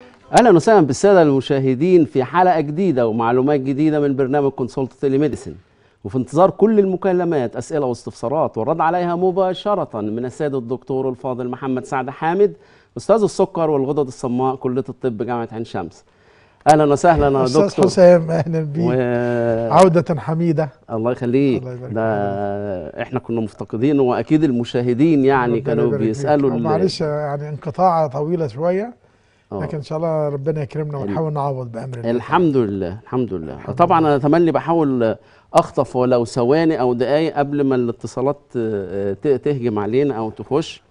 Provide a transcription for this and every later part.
اهلا وسهلا بالساده المشاهدين في حلقه جديده ومعلومات جديده من برنامج كونسولت تيلي ميديسن وفي انتظار كل المكالمات اسئله واستفسارات والرد عليها مباشره من السيد الدكتور الفاضل محمد سعد حامد استاذ السكر والغدد الصماء كليه الطب جامعه عين شمس اهلا وسهلا يا استاذ دكتور حسام اهلا بيك و... عودة حميدة الله يخليك الله يبارك ده احنا كنا مفتقدينه واكيد المشاهدين يعني ربنا كانوا يبارك فيك. بيسالوا ال- معلش يعني انقطاع طويلة شوية آه. لكن ان شاء الله ربنا يكرمنا ونحاول نعوض بامر الله الحمد لله الحمد لله طبعا انا تملي بحاول اخطف ولو ثواني او دقايق قبل ما الاتصالات آه، ت- تهجم علينا او تخش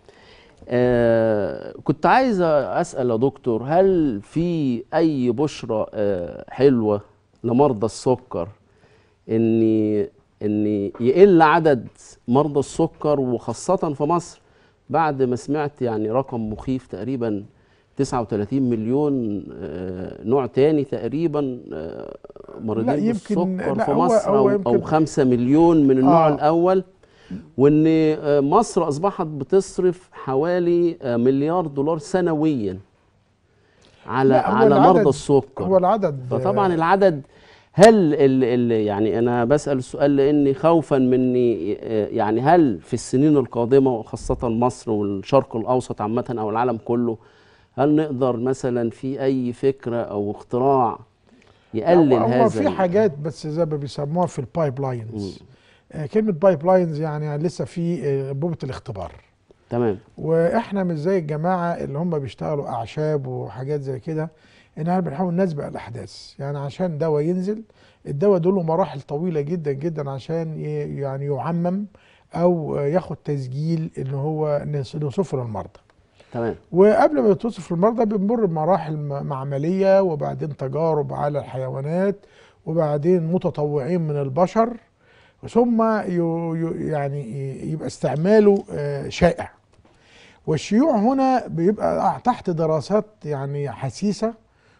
آه، كنت عايز اسال يا دكتور هل في اي بشرى آه، حلوه لمرضى السكر ان ان يقل عدد مرضى السكر وخاصه في مصر بعد ما سمعت يعني رقم مخيف تقريبا 39 مليون آه، نوع تاني تقريبا آه، مريضين لا، يمكن- بالسكر لا، في هو- مصر هو او يمكن- او 5 مليون من النوع آه. الاول وان آه، مصر اصبحت بتصرف حوالي آه، مليار دولار سنويا على لا، هو على العدد- مرضى السكر هو العدد فطبعا العدد هل ال ال يعني انا بسال السؤال لاني خوفا مني آه، يعني هل في السنين القادمه وخاصه مصر والشرق الاوسط عامه او العالم كله هل نقدر مثلا في اي فكره او اختراع يقلل هو- هذا هو في ال- حاجات بس زي ما بيسموها في البايب لاينز آه، كلمة بايب لاينز يعني لسه في آه، انبوبة الاختبار تمام واحنا مش زي الجماعه اللي هم بيشتغلوا اعشاب وحاجات زي كده ان احنا بنحاول نسبق الاحداث يعني عشان دواء ينزل الدواء دول له مراحل طويله جدا جدا عشان ي- يعني يعمم او ياخد تسجيل ان هو نص- نوصفه للمرضى تمام وقبل ما يتوصف للمرضى بنمر بمراحل م- معمليه وبعدين تجارب على الحيوانات وبعدين متطوعين من البشر ثم ي- ي- يعني ي- يبقى استعماله آه، شائع والشيوع هنا بيبقى تحت دراسات يعني حسيسه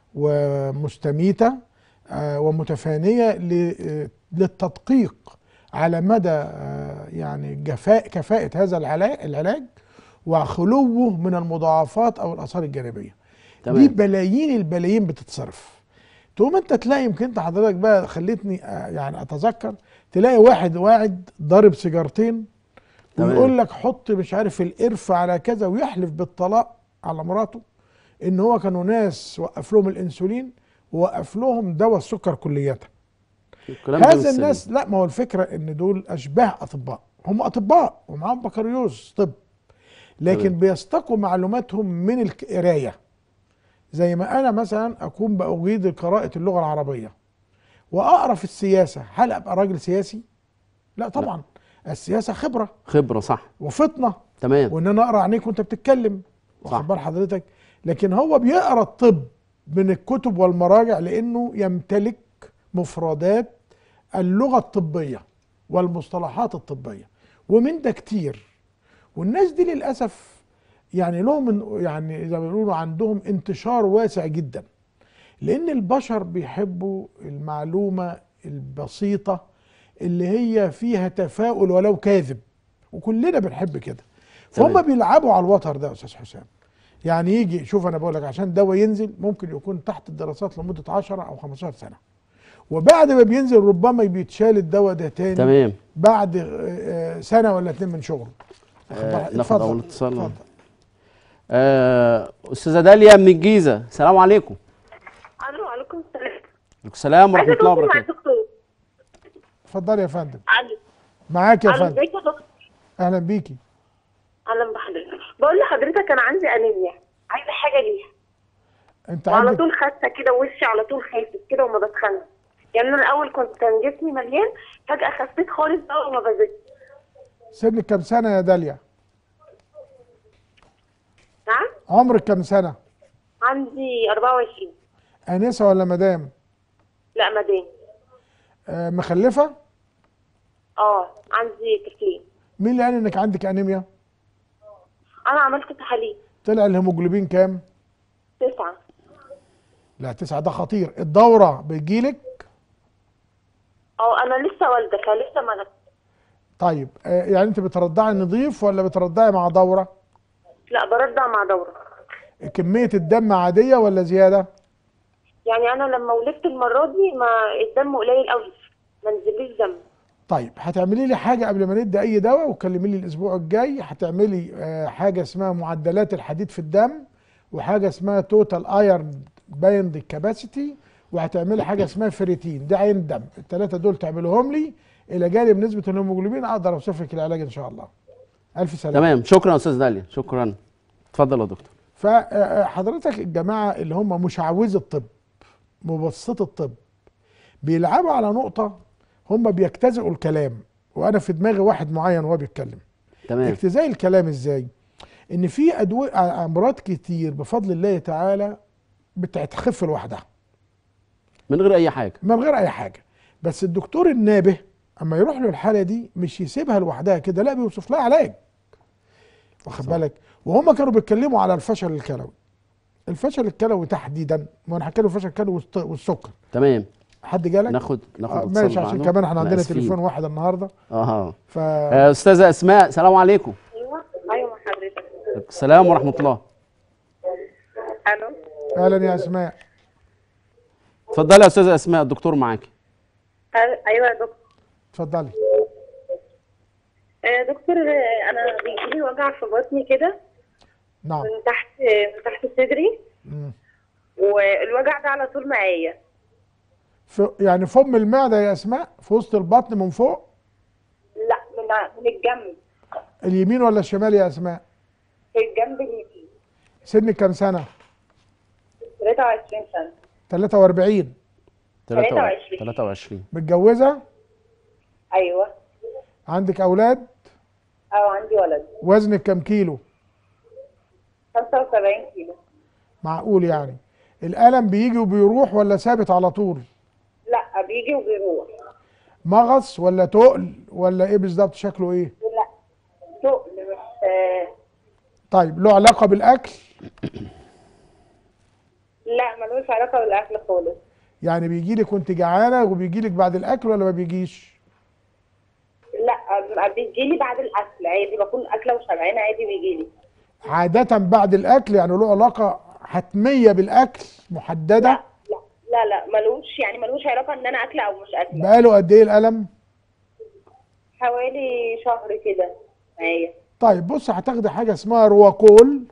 ومستميته آه، ومتفانيه ل- آه، للتدقيق على مدى آه، يعني جفاء كفاءه هذا العلاج العلاج وخلوه من المضاعفات او الاثار الجانبيه دي تمام بلايين البلايين بتتصرف تقوم انت تلاقي يمكن انت حضرتك بقى خليتني آه، يعني اتذكر تلاقي واحد واعد ضارب سيجارتين تمام. ويقول لك حط مش عارف القرفة على كذا ويحلف بالطلاق على مراته ان هو كانوا ناس وقف لهم الانسولين ووقف لهم دواء السكر كلية الكلام ده مش هذا سليم. الناس لا ما هو الفكرة ان دول اشباه اطباء هم اطباء ومعاهم بكالوريوس طب لكن تمام. بيستقوا معلوماتهم من القراية زي ما انا مثلا اكون باجيد قراءة اللغة العربية واقرا في السياسة هل ابقى راجل سياسي لا طبعا السياسة خبرة خبره صح وفطنة تمام وان انا اقرا عينيك وانت بتتكلم صح. واخد بال حضرتك لكن هو بيقرا الطب من الكتب والمراجع لانه يمتلك مفردات اللغه الطبيه والمصطلحات الطبيه ومن ده كتير والناس دي للاسف يعني لهم من- يعني زي ما بيقولوا عندهم انتشار واسع جدا لان البشر بيحبوا المعلومه البسيطه اللي هي فيها تفاؤل ولو كاذب وكلنا بنحب كده فهم تمام. بيلعبوا على الوتر ده يا استاذ حسام يعني يجي شوف انا بقول لك عشان دواء ينزل ممكن يكون تحت الدراسات لمده 10 او 15 سنه وبعد ما بينزل ربما بيتشال الدواء ده تاني تمام بعد آه، آه، سنه ولا اتنين من شغله واخد آه، بالك؟ ناخد اتفضل، أول اتصال. اتفضل. آه، استاذه داليا من الجيزه السلام عليكم الو عليكم السلام عليكم السلام ورحمه عايزه الله اتواصل مع وبركاته الدكتور اتفضلي يا فندم الو معاك يا الو فندم ازيك يا دكتور اهلا بيكي اهلا بحضرتك بقول لحضرتك انا عندي انيميا عايزه حاجه ليها انت وعلى عندك طول خاسه كده وشي على طول خاسس كده وما بتخنش يعني انا الاول كنت كان جسمي مليان فجاه خسيت خالص بقى وما بزيدش سنك كام سنه يا داليا نعم عمرك كام سنه عندي 24 انسه ولا مدام لا مدام آه مخلفه اه عندي طفلين مين اللي قال انك عندك انيميا انا عملت تحاليل طلع الهيموجلوبين كام تسعة لا تسعة ده خطير الدورة بتجيلك اه انا لسه والده فلسه ما طيب آه، يعني انت بترضعي نظيف ولا بترضعي مع دورة لا برضع مع دوره كميه الدم عاديه ولا زياده يعني انا لما ولدت المره دي ما الدم قليل قوي ما نزليش دم طيب هتعملي لي حاجه قبل ما ندي اي دواء وكلمي لي الاسبوع الجاي هتعملي آه، حاجه اسمها معدلات الحديد في الدم وحاجه اسمها توتال ايرن بايند كاباسيتي وهتعملي حاجه اسمها فريتين ده عين الدم الثلاثه دول تعملوهم لي الى جانب نسبه الهيموجلوبين اقدر اوصف لك العلاج ان شاء الله الف سلامه تمام شكرا يا استاذ داليا شكرا اتفضل يا دكتور فحضرتك الجماعه اللي هم مشعوذي الطب مبسط الطب بيلعبوا على نقطه هم بيجتزئوا الكلام وانا في دماغي واحد معين وهو بيتكلم تمام اجتزاء الكلام ازاي ان في ادويه امراض كتير بفضل الله تعالى بتتخف لوحدها من غير اي حاجه من غير اي حاجه بس الدكتور النابه اما يروح له الحاله دي مش يسيبها لوحدها كده لا بيوصف لها علاج واخد صح. بالك وهم كانوا بيتكلموا على الفشل الكلوي الفشل الكلوي تحديدا ما انا هتكلم الفشل الكلوي والت- والسكر تمام حد جالك ناخد ناخد آه اتصال ماشي عشان معانا. كمان احنا لا، عندنا آسفين. تليفون واحد النهارده اها ف آه، استاذه اسماء السلام عليكم ايوه ايوه حضرتك السلام ورحمه الله الو اهلا يا اسماء اتفضلي يا استاذه اسماء الدكتور معاكي أه، ايوه يا دكتور اتفضلي آه، دكتور آه، انا بيجيلي وجع في بطني كده نعم من تحت من تحت صدري مم. والوجع ده على طول معايا ف... يعني فم المعده يا اسماء في وسط البطن من فوق لا من من الجنب اليمين ولا الشمال يا اسماء في الجنب اليمين سنك كام سنه 23 سنه 43 23. 23 متجوزه ايوه عندك اولاد او عندي ولد وزنك كام كيلو 75 كيلو معقول يعني الالم بيجي وبيروح ولا ثابت على طول لا بيجي وبيروح مغص ولا تقل ولا ايه بالظبط شكله ايه لا تقل مش آه، طيب له علاقه بالاكل لا ملوش علاقه بالاكل خالص يعني بيجي لك وانت جعانه وبيجي لك بعد الاكل ولا ما بيجيش لا بيجيلي بعد الاكل عادي بكون اكله وشبعانه عادي بيجيلي عاده بعد الاكل يعني له علاقه حتميه بالاكل محدده لا لا لا لا ملوش يعني ملوش علاقه ان انا اكله او مش اكله بقاله قد ايه الالم حوالي شهر كده معايا طيب بص هتاخدي حاجه اسمها رواكول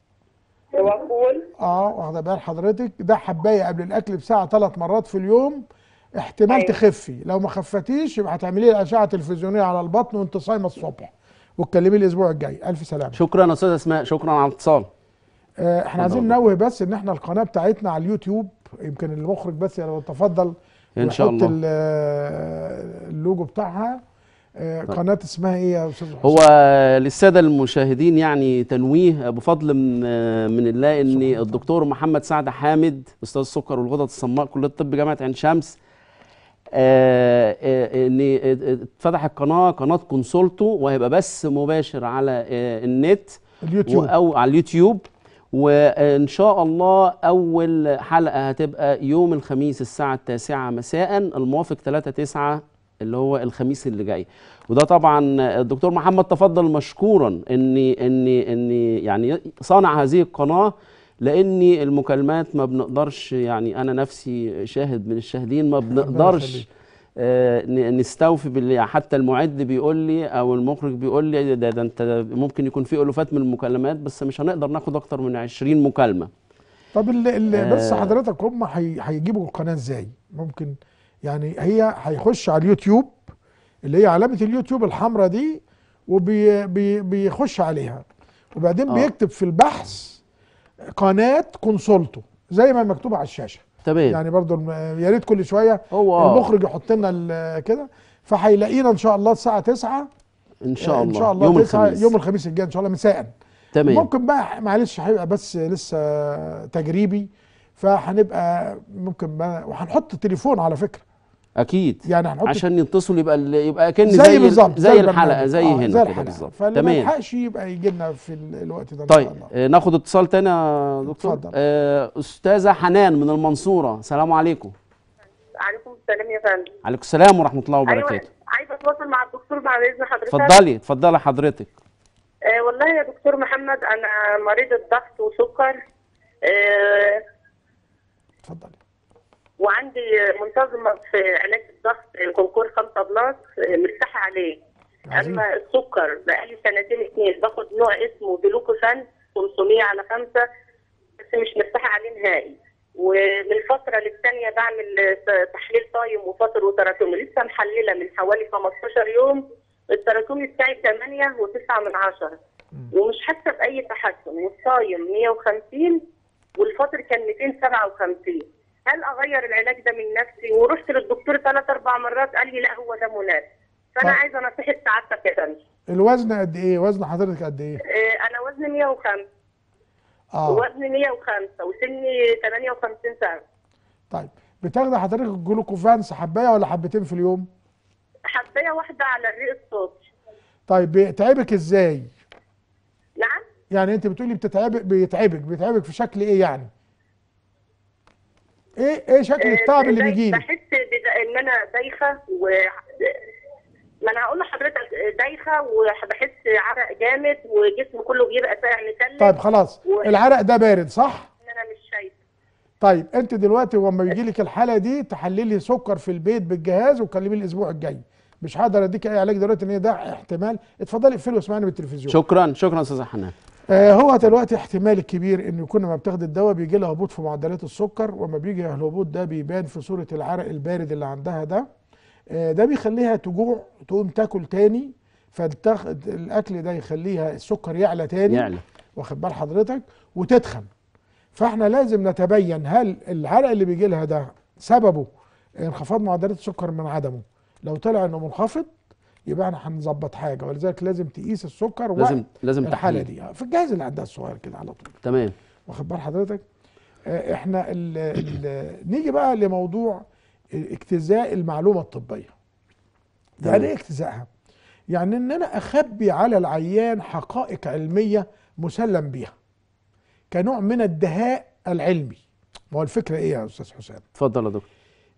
واقول اه واخده بال حضرتك ده حبايه قبل الاكل بساعه ثلاث مرات في اليوم احتمال أيوة. تخفي لو ما خفتيش يبقى هتعملي لي اشعه تلفزيونيه على البطن وانت صايمه الصبح وتكلمي الاسبوع الجاي الف سلامه شكرا يا استاذه اسماء شكرا على الاتصال آه احنا عايزين اتفضل. ننوه بس ان احنا القناه بتاعتنا على اليوتيوب يمكن المخرج بس لو تفضل إن شاء ويحط الله. ال- آه، اللوجو بتاعها آه قناه اسمها ايه يا استاذ هو حسين؟ للساده المشاهدين يعني تنويه بفضل من من الله ان الدكتور محمد سعد حامد استاذ السكر والغدد الصماء كليه الطب جامعه عين شمس آه، آه، ان اتفتحت قناه قناه كونسولتو وهيبقى بث مباشر على آه، النت اليوتيوب او على اليوتيوب وان شاء الله اول حلقه هتبقى يوم الخميس الساعه التاسعة مساء الموافق 3 9 اللي هو الخميس اللي جاي وده طبعا الدكتور محمد تفضل مشكورا ان ان ان يعني صانع هذه القناه لاني المكالمات ما بنقدرش يعني انا نفسي شاهد من الشاهدين ما بنقدرش يخليك. آه، ن- نستوفي بال- حتى المعد بيقول لي او المخرج بيقول لي ده, ده انت ممكن يكون في الوفات من المكالمات بس مش هنقدر ناخد اكتر من 20 مكالمه طب اللي اللي بس آه. حضرتك هم هي- هيجيبوا القناه ازاي؟ ممكن يعني هي هيخش على اليوتيوب اللي هي علامه اليوتيوب الحمراء دي وبيخش عليها وبعدين آه. بيكتب في البحث قناه كونسولتو زي ما مكتوب على الشاشه تمام يعني برضو الم- يا ريت كل شويه هو آه. المخرج يحط لنا ال- كده فهيلاقينا ان شاء الله الساعه 9 ان شاء الله ان شاء الله يوم 9 الخميس يوم الخميس الجاي ان شاء الله مساء تمام ممكن بقى معلش هيبقى بس لسه تجريبي فهنبقى ممكن بقى وهنحط التليفون على فكره اكيد يعني هنحط عشان يتصل يبقى ال- يبقى كان زي, زي بالظبط زي الحلقه البرنامج. زي آه، هنا زي كده الحلقه بالظبط فاللي ما تمام يلحقش يبقى يجي لنا في ال- الوقت ده ان طيب شاء الله آه، ناخد اتصال تاني يا دكتور اتفضل. آه، استاذه حنان من المنصوره السلام عليكم عليكم السلام يا فندم عليكم السلام ورحمه الله ايوه وبركاته عايزه اتواصل مع الدكتور بعد اذن حضرتك اتفضلي اتفضلي حضرتك آه والله يا دكتور محمد انا مريضه ضغط وسكر آه، اتفضلي وعندي منتظمه في علاج الضغط كونكور 5 بلس آه، مرتاحه عليه عظيم. اما السكر بقالي سنتين اتنين باخد نوع اسمه جلوكوفان 500 على 5 بس مش مرتاحه عليه نهائي ومن فتره للتانيه بعمل ت- تحليل صايم وفطر وتراكمي لسه محلله من حوالي 15 يوم التراكمي بتاعي 8 و9 من 10 ومش حاسه باي تحسن والصايم 150 والفطر كان 257 هل اغير العلاج ده من نفسي ورحت للدكتور ثلاث اربع مرات قال لي لا هو ده مناسب فانا طيب. عايزه نصيحه سعادتك يا فندم الوزن قد ايه وزن حضرتك قد ايه آه، انا وزني 105 اه وزني 105 وسني 58 سنه طيب بتاخدي حضرتك الجلوكوفانس حبايه ولا حبتين في اليوم حبايه واحده على الريق الصوتي طيب بيتعبك ازاي نعم يعني انت بتقولي بتتعبك بيتعبك بيتعبك في شكل ايه يعني ايه ايه شكل التعب اللي آه، بيجي لك بحس بدا- ان انا دايخه و ما انا هقول لحضرتك دايخه وبحس عرق جامد وجسمي كله بيبقى ساقع مسلم طيب خلاص و- العرق ده بارد صح ان انا مش شايفه طيب انت دلوقتي لما بيجي لك الحاله دي تحللي سكر في البيت بالجهاز وكلمي الاسبوع الجاي مش هقدر اديك اي علاج دلوقتي ان هي ده احتمال اتفضلي اقفلي واسمعني بالتلفزيون شكرا شكرا استاذ حنان آه هو دلوقتي احتمال كبير انه يكون لما بتاخد الدواء بيجي لها هبوط في معدلات السكر وما بيجي الهبوط ده بيبان في صوره العرق البارد اللي عندها ده آه ده بيخليها تجوع تقوم تاكل تاني فالتاخد الاكل ده يخليها السكر يعلى تاني يعلى واخد بال حضرتك وتتخن فاحنا لازم نتبين هل العرق اللي بيجي لها ده سببه انخفاض معدلات السكر من عدمه لو طلع انه منخفض يبقى احنا هنظبط حاجه ولذلك لازم تقيس السكر لازم وقت لازم الحاله تحليل دي في الجهاز اللي عندها الصغير كده على طول تمام واخد بال حضرتك آه، احنا ال ال نيجي بقى لموضوع اجتزاء المعلومه الطبيه تمام. يعني ايه اجتزائها يعني ان انا اخبي على العيان حقائق علميه مسلم بيها كنوع من الدهاء العلمي ما هو الفكره ايه يا استاذ حسام اتفضل يا دكتور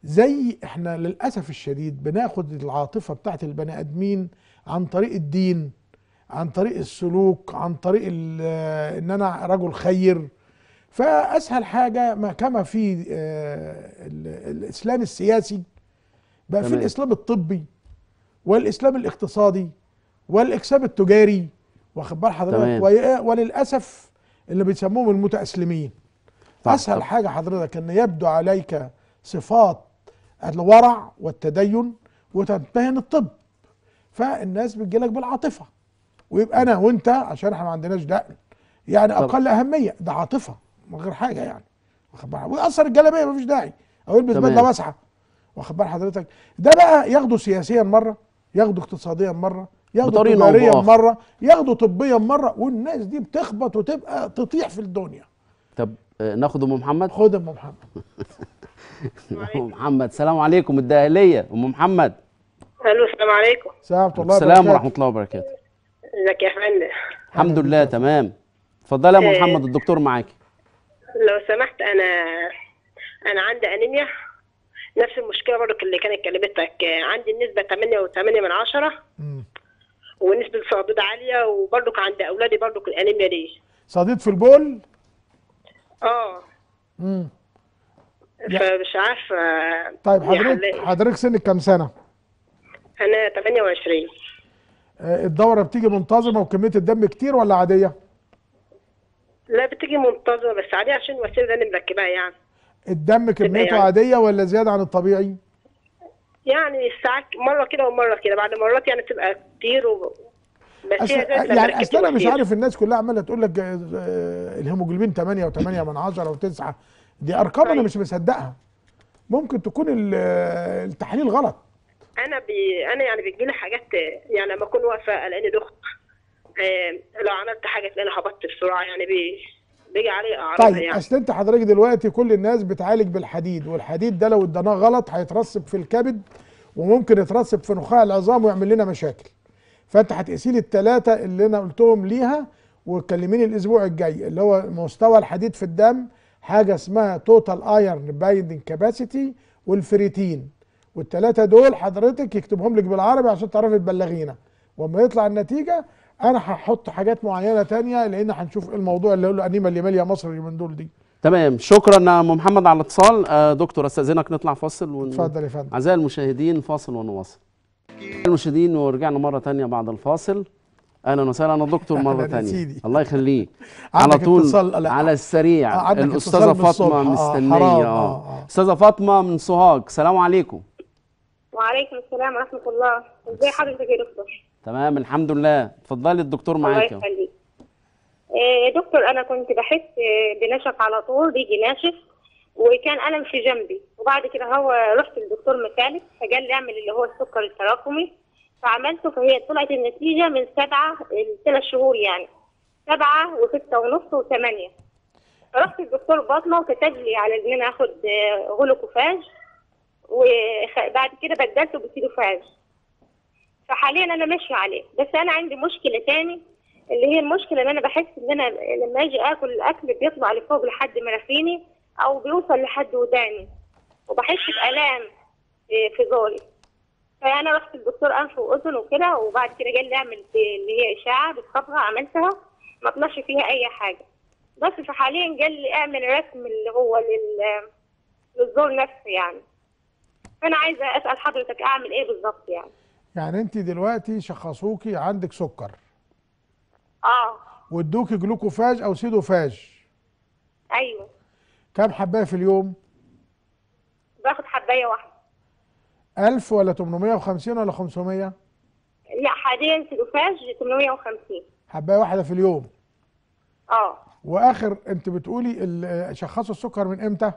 زي احنا للاسف الشديد بناخد العاطفه بتاعت البني ادمين عن طريق الدين عن طريق السلوك عن طريق ال- آه، ان انا رجل خير فاسهل حاجه ما كما في آه، ال- الاسلام السياسي بقى في تمام. الاسلام الطبي والاسلام الاقتصادي والاكساب التجاري واخد بال حضرتك تمام. وي- وللاسف اللي بيسموهم المتاسلمين طب- اسهل طب. حاجه حضرتك ان يبدو عليك صفات الورع والتدين وتمتهن الطب فالناس بتجيلك بالعاطفه ويبقى انا وانت عشان احنا ما عندناش دقن يعني طب. اقل اهميه ده عاطفه من غير حاجه يعني واخد بالك ويأثر الجلابيه مفيش داعي او يلبس تمام. بدله واسعه واخد بال حضرتك ده بقى ياخده سياسيا مره ياخده اقتصاديا مره ياخده بطريقة أو تجاريا بأخرى. مره ياخده طبيا مره والناس دي بتخبط وتبقى تطيح في الدنيا طب آه، ناخد ام محمد خد يا ام محمد ام محمد السلام عليكم الداهليه ام محمد الو السلام عليكم سلام ورحمه الله السلام وبركاته. ورحمه الله وبركاته ازيك يا فندم الحمد لله تمام اتفضلي يا ام آه. محمد الدكتور معاكي لو سمحت انا انا عندي انيميا نفس المشكله برضو اللي كانت كلمتك عندي النسبه 8 و8 من عشرة مم. ونسبه الصديد عاليه وبرضو عند اولادي برضو الانيميا دي صديد في البول اه مم. فمش عارفه طيب يا حضرتك حلاق. حضرتك سنك كام سنه انا 28 آه، الدوره بتيجي منتظمه وكميه الدم كتير ولا عاديه لا بتيجي منتظمه بس عادي عشان الوسيله اللي انا مركباها يعني الدم كميته يعني- عاديه ولا زياده عن الطبيعي يعني ساعات مره كده ومره كده بعد مرات يعني تبقى كتير و... بس أصل هي زي لما يعني ركبت اصل انا مش الوسيلة. عارف الناس كلها عماله تقول لك آه، آه، الهيموجلوبين 8 و8 من 10 و9 دي ارقام انا طيب. مش مصدقها ممكن تكون ال- آه، التحاليل غلط انا بي... انا يعني بتجيلي حاجات يعني لما اكون واقفه الاقيني ضغط آه، لو عملت حاجه تلاقيني هبطت بسرعه يعني بي... بيجي علي اعراض طيب يعني اصل انت حضرتك دلوقتي كل الناس بتعالج بالحديد والحديد ده لو اديناه غلط هيترسب في الكبد وممكن يترسب في نخاع العظام ويعمل لنا مشاكل فانت هتقيسي لي الثلاثه اللي انا قلتهم ليها وتكلميني الاسبوع الجاي اللي هو مستوى الحديد في الدم حاجه اسمها توتال ايرن بايندنج كاباسيتي والفريتين والثلاثه دول حضرتك يكتبهم لك بالعربي عشان تعرفي تبلغينا واما يطلع النتيجه انا هحط حاجات معينه تانية لان هنشوف ايه الموضوع اللي يقول له انيما اللي ماليه مصر اليومين دول دي تمام شكرا يا ام محمد على الاتصال آه دكتور استاذنك نطلع فاصل ون... اتفضل يا فندم اعزائي المشاهدين فاصل ونواصل المشاهدين ورجعنا مره تانية بعد الفاصل اهلا وسهلا انا دكتور مره أهلاً يا تانية سيدي. الله يخليك على عندك طول اتصال- لا. على السريع آه، عندك الاستاذه اتصال بالصبح. فاطمه آه، مستنيه حرام. اه آه، آه. استاذه فاطمه من سوهاج السلام عليكم وعليكم السلام ورحمة الله ازي حضرتك يا دكتور تمام الحمد لله اتفضلي الدكتور الله معاك أهو. يخليك آه، يا دكتور انا كنت بحس آه، بنشف على طول بيجي ناشف وكان الم في جنبي وبعد كده هو رحت للدكتور مكالب فقال لي اعمل اللي هو السكر التراكمي فعملته فهي طلعت النتيجه من سبعه لثلاث شهور يعني سبعه وسته ونص وثمانيه فرحت الدكتور باطنه وكتب لي على ان انا اخد آه، غلوكوفاج وبعد كده بدلته بسيلوفاج فحاليا انا ماشيه عليه بس انا عندي مشكله تاني اللي هي المشكله ان انا بحس ان انا لما اجي اكل الاكل بيطلع لفوق لحد مناخيري او بيوصل لحد وداني وبحس بالام في- في زوري فانا رحت للدكتور انف واذن وكده وبعد كده قال لي اعمل اللي هي اشاعه بالصبغه عملتها ما طلعش فيها اي حاجه بس فحاليا قال لي اعمل رسم اللي هو لل للزور نفسه يعني فانا عايزه اسال حضرتك اعمل ايه بالظبط يعني يعني انت دلوقتي شخصوكي عندك سكر اه وادوكي جلوكوفاج او سيدوفاج ايوه كام حبايه في اليوم باخد حبايه واحده 1000 ولا 850 ولا 500 لا حاليا سلوفاج 850 حبايه واحده في اليوم اه واخر انت بتقولي ال- شخصوا السكر من امتى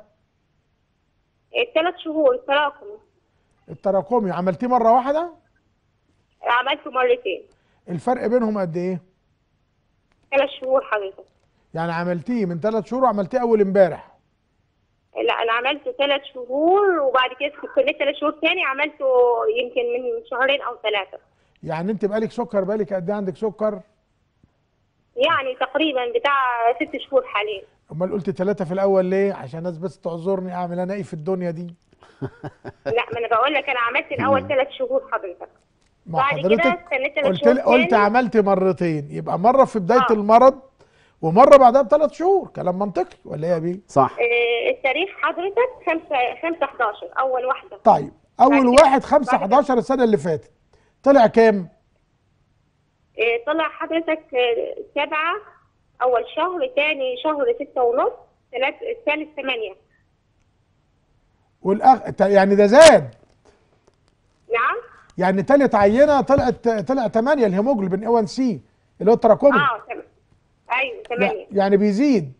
الثلاث شهور التراكم التراكمي عملتيه مره واحده عملته مرتين الفرق بينهم قد ايه ثلاث شهور حضرتك يعني عملتيه من ثلاث شهور وعملتيه اول امبارح لا انا عملته ثلاث شهور وبعد كده استنيت ثلاث شهور تاني عملته يمكن من شهرين او ثلاثه يعني انت بقالك سكر بقالك قد ايه عندك سكر يعني تقريبا بتاع ست شهور حاليا امال قلت ثلاثه في الاول ليه عشان الناس بس تعذرني اعمل انا ايه في الدنيا دي لا ما انا بقول لك انا عملت الاول ثلاث شهور حضرتك ما بعد كده حضرتك استنيت ثلاث قلت شهور لي قلت تاني. عملت مرتين يبقى مره في بدايه آه. المرض ومره بعدها بثلاث شهور كلام منطقي ولا ايه يا بيه صح آه، التاريخ حضرتك 5 5 11 اول واحده طيب اول بعد كده- واحد 5 بعد كده- 11 السنه اللي فاتت طلع كام آه، طلع حضرتك آه، سبعة أول شهر تاني شهر ستة ونص ثلاث الثالث ثمانية والاخ يعني ده زاد نعم يعني تالت عينه طلعت طلع 8 الهيموجلوبين A1 سي اللي هو التراكمي اه تم... أيوه ثمانية يعني بيزيد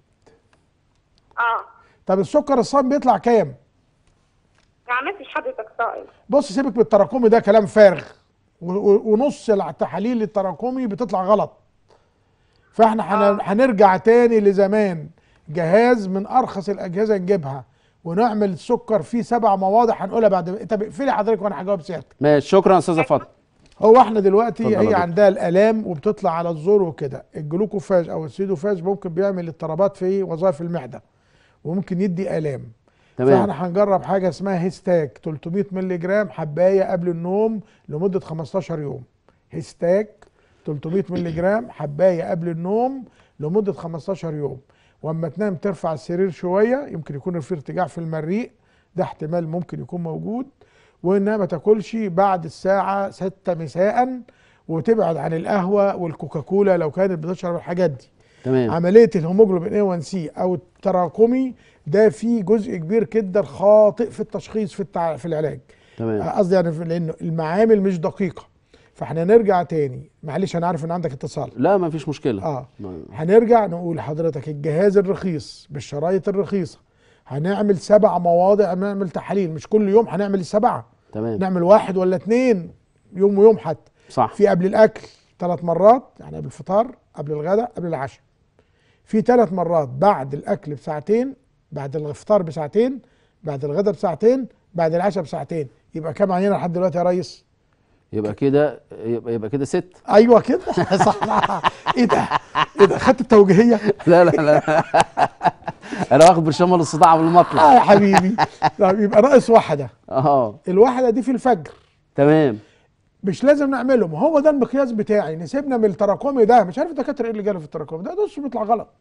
اه طب السكر الصام بيطلع كام ما عملتش حضرتك صائم بص سيبك من التراكمي ده كلام فارغ و- و- ونص التحاليل التراكمي بتطلع غلط فاحنا آه. هن- هنرجع تاني لزمان جهاز من ارخص الاجهزه نجيبها ونعمل السكر فيه سبع مواضع هنقولها بعد طب اقفلي حضرتك وانا هجاوب سيادتك ماشي شكرا يا استاذه فاطمه هو احنا دلوقتي اتفضل يا هي دكتور. عندها الالام وبتطلع على الزور وكده الجلوكوفاج او السيدوفاج ممكن بيعمل اضطرابات في وظائف المعده وممكن يدي الام تمام فاحنا هنجرب حاجه اسمها هيستاك 300 مللي جرام حبايه قبل النوم لمده 15 يوم هيستاك 300 مللي جرام حبايه قبل النوم لمده 15 يوم واما تنام ترفع السرير شويه يمكن يكون في ارتجاع في المريء ده احتمال ممكن يكون موجود وانها ما تاكلش بعد الساعه 6 مساء وتبعد عن القهوه والكوكاكولا لو كانت بتشرب الحاجات دي تمام عمليه الهيموجلوبين A1C او التراكمي ده فيه جزء كبير جدا خاطئ في التشخيص في التع... في العلاج تمام قصدي يعني في- لانه المعامل مش دقيقه فاحنا نرجع تاني معلش انا عارف ان عندك اتصال لا ما فيش مشكله اه ما- هنرجع نقول لحضرتك الجهاز الرخيص بالشرايط الرخيصه هنعمل سبع مواضع نعمل تحاليل مش كل يوم هنعمل السبعه تمام نعمل واحد ولا اتنين يوم ويوم حتى صح في قبل الاكل ثلاث مرات يعني قبل الفطار قبل الغداء قبل العشاء في ثلاث مرات بعد الاكل بساعتين بعد الافطار بساعتين بعد الغداء بساعتين بعد العشاء بساعتين يبقى كام عينه لحد دلوقتي يا ريس يبقى كده يبقى, يبقى كده ست ايوه كده صح ايه ده ايه ده خدت التوجيهيه لا لا لا انا واخد برشام الصداع بالمطلع اه يا حبيبي طب يبقى ناقص واحده اه الواحده دي في الفجر تمام مش لازم نعمله ما هو ده المقياس بتاعي نسيبنا من التراكمي ده مش عارف الدكاتره ايه اللي جاله في التراكمي ده ده بيطلع غلط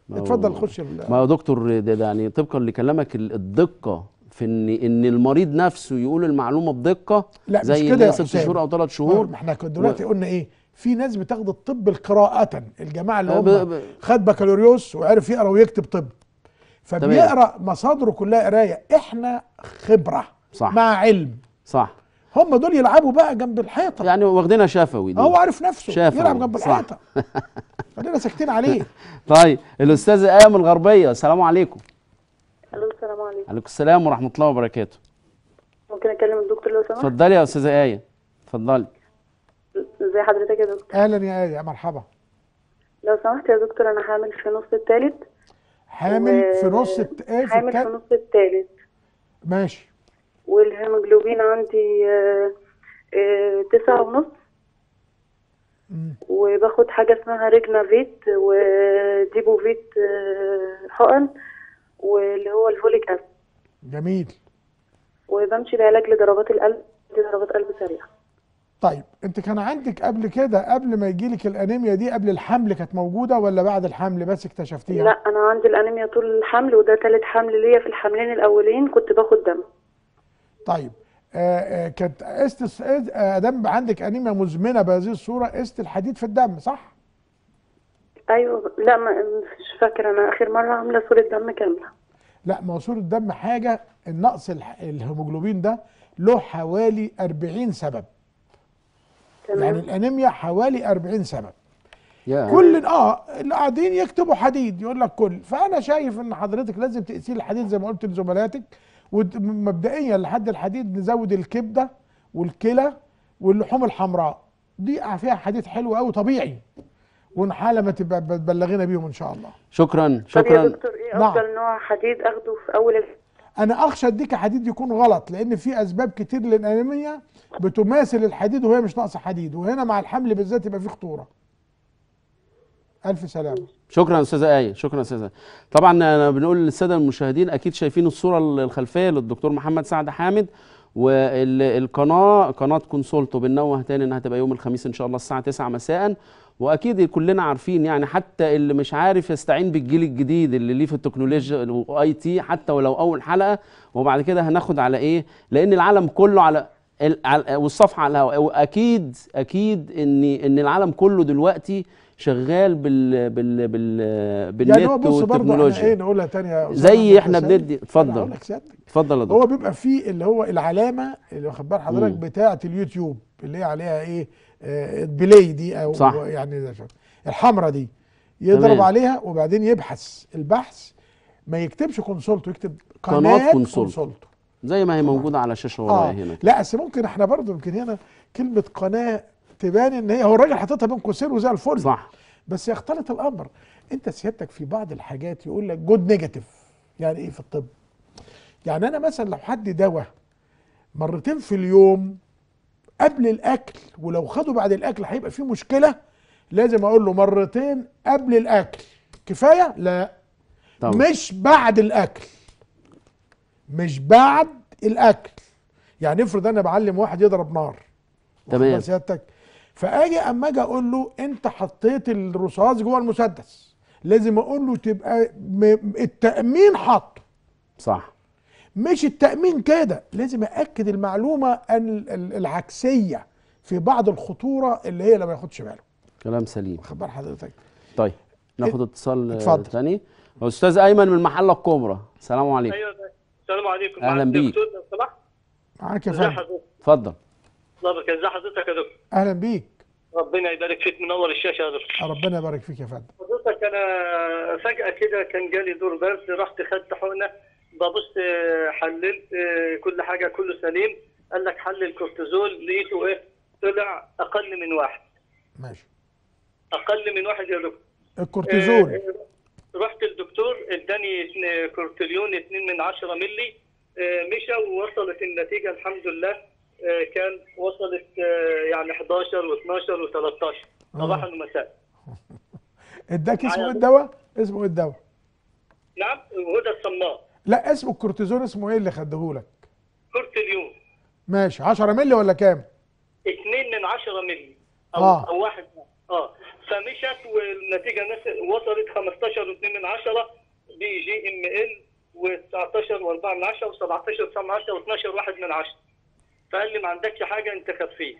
ما هو- اتفضل خش ال- ما هو دكتور ده, ده يعني طبقا لكلامك ال- الدقه في ان ان المريض نفسه يقول المعلومه بدقه لا مش زي كده اللي يا هي ست حسام. شهور او ثلاث آه، شهور ما احنا كنا دلوقتي قلنا ايه في ناس بتاخد الطب قراءة الجماعة اللي آه، هم ب- ب- خد بكالوريوس وعرف يقرا ويكتب طب فبيقرا مصادره كلها قرايه احنا خبره صح. مع علم صح هم دول يلعبوا بقى جنب الحيطه يعني واخدينها شفوي دي هو عارف نفسه شافه، يلعب جنب صح. الحيطه خلينا ساكتين عليه طيب الاستاذه ايه من الغربيه السلام عليكم الو السلام عليكم عليكم السلام ورحمه الله وبركاته ممكن اكلم الدكتور لو سمحت اتفضلي يا استاذه ايه اتفضلي ازي حضرتك يا دكتور اهلا يا ايه مرحبا لو سمحت يا دكتور انا حامل في نص الثالث حامل في نص الت... ايه في حامل في الك... نص الثالث ماشي والهيموجلوبين عندي آه، آه، تسعة ونص مم. وباخد حاجة اسمها ريجنافيت وديبوفيت آه، حقن واللي هو الفوليك أسيد جميل وبمشي بعلاج لضربات القلب دي ضربات قلب سريعة طيب انت كان عندك قبل كده قبل ما يجيلك الانيميا دي قبل الحمل كانت موجوده ولا بعد الحمل بس اكتشفتيها لا أنا عندي الأنيميا طول الحمل وده تالت حمل ليا في الحملين الأولين كنت باخد دم طيب آه آه كانت قست آه دم عندك انيميا مزمنه بهذه الصوره قست الحديد في الدم صح أيوة لا ما مش فاكرة أنا آخر مرة عاملة صورة دم كاملة لا ما هو صورة الدم حاجة النقص الح- الهيموجلوبين ده له حوالي 40 سبب يعني تمام الانيميا حوالي 40 سبب يا كل اه اللي قاعدين يكتبوا حديد يقول لك كل فانا شايف ان حضرتك لازم تقيسي الحديد زي ما قلت لزملاتك ومبدئيا لحد الحديد نزود الكبده والكلى واللحوم الحمراء دي فيها حديد حلو قوي طبيعي ونحاله ما تبقى تبلغينا بيهم ان شاء الله شكرا طب يا شكرا دكتور إيه نعم. أفضل نوع حديد أخده في أول ال- انا اخشى اديك حديد يكون غلط لان في اسباب كتير للانيميا بتماثل الحديد وهي مش ناقصه حديد وهنا مع الحمل بالذات يبقى في خطوره الف سلامه شكرا يا استاذه ايه شكرا يا استاذه آية. طبعا انا بنقول للساده المشاهدين اكيد شايفين الصوره الخلفيه للدكتور محمد سعد حامد والقناه قناه كونسولتو بننوه تاني انها تبقى يوم الخميس ان شاء الله الساعه 9 مساء واكيد كلنا عارفين يعني حتى اللي مش عارف يستعين بالجيل الجديد اللي ليه في التكنولوجيا واي تي حتى ولو اول حلقه وبعد كده هناخد على ايه لان العالم كله على ال- على- والصفحه على الهواء واكيد اكيد ان ان العالم كله دلوقتي شغال بال بال بال بالنت يعني هو بص برضه احنا ايه والتكنولوجيا نقولها تاني يا أستاذ زي أحمد احنا حسام. بندي أنا اتفضل هقول لك سيادتك اتفضل يا دكتور هو بيبقى فيه اللي هو العلامه اللي واخد بال حضرتك مم. بتاعه اليوتيوب اللي هي عليها ايه آه بلاي دي او صح. يعني ده شو- الحمراء دي يضرب تمام. عليها وبعدين يبحث البحث ما يكتبش كونسولتو يكتب قناة قناه كونسولتو. كونسولتو زي ما هي موجوده على الشاشه اه ورايا هنا لا بس ممكن احنا برضه يمكن هنا كلمه قناه تبان ان هي هو الراجل حاططها بين قوسين وزي الفل صح بس يختلط الامر انت سيادتك في بعض الحاجات يقول لك جود نيجاتيف يعني ايه في الطب يعني انا مثلا لو حد دواء مرتين في اليوم قبل الاكل ولو خده بعد الاكل هيبقى فيه مشكله لازم اقول له مرتين قبل الاكل كفايه لا طبعا مش بعد الاكل مش بعد الاكل يعني افرض انا بعلم واحد يضرب نار واخد تمام. بال سيادتك فاجي اما اجي اقول له انت حطيت الرصاص جوه المسدس لازم اقول له تبقى م- التامين حاطه صح مش التامين كده لازم ااكد المعلومه ال- ال- العكسيه في بعض الخطوره اللي هي اللي ما ياخدش باله كلام سليم واخد بال حضرتك طيب ناخد اتصال آه، اتفضل. تاني استاذ ايمن من المحله الكبرى السلام عليكم ايوه السلام عليكم أهلاً معك بيك. دكتور لو سمحت معاك يا ازي فندم حضرتك اتفضل الله يبارك ازي حضرتك يا دكتور اهلا بيك ربنا يبارك فيك منور الشاشه يا دكتور ربنا يبارك فيك يا فندم حضرتك انا فجاه كده كان جالي دور برد رحت خدت حقنه ببص آه، حللت آه، كل حاجه كله سليم قال لك حلل كورتيزول لقيته ايه طلع اقل من واحد ماشي اقل من واحد يا دكتور الكورتيزون آه، رحت الدكتور اداني اتنين- كورتيليون 2 من 10 مللي آه، مشى ووصلت النتيجه الحمد لله آه، كان وصلت آه، يعني 11 و12 و13 صباحا ومساء اداك اسمه معايا ايه الدواء؟ اسمه ايه الدواء؟ نعم وهدى الصماء لا اسمه الكورتيزون اسمه ايه اللي خدهولك؟ كورتيليون ماشي 10 مللي ولا كام؟ 2 من 10 مللي او آه. او واحد اه فمشت والنتيجه نس- وصلت 15 و2 من 10 بي جي ام ال و19 و4 من 10 و17 9 من 10 و12 1 من 10 فقال لي ما عندكش حاجه انت خفيف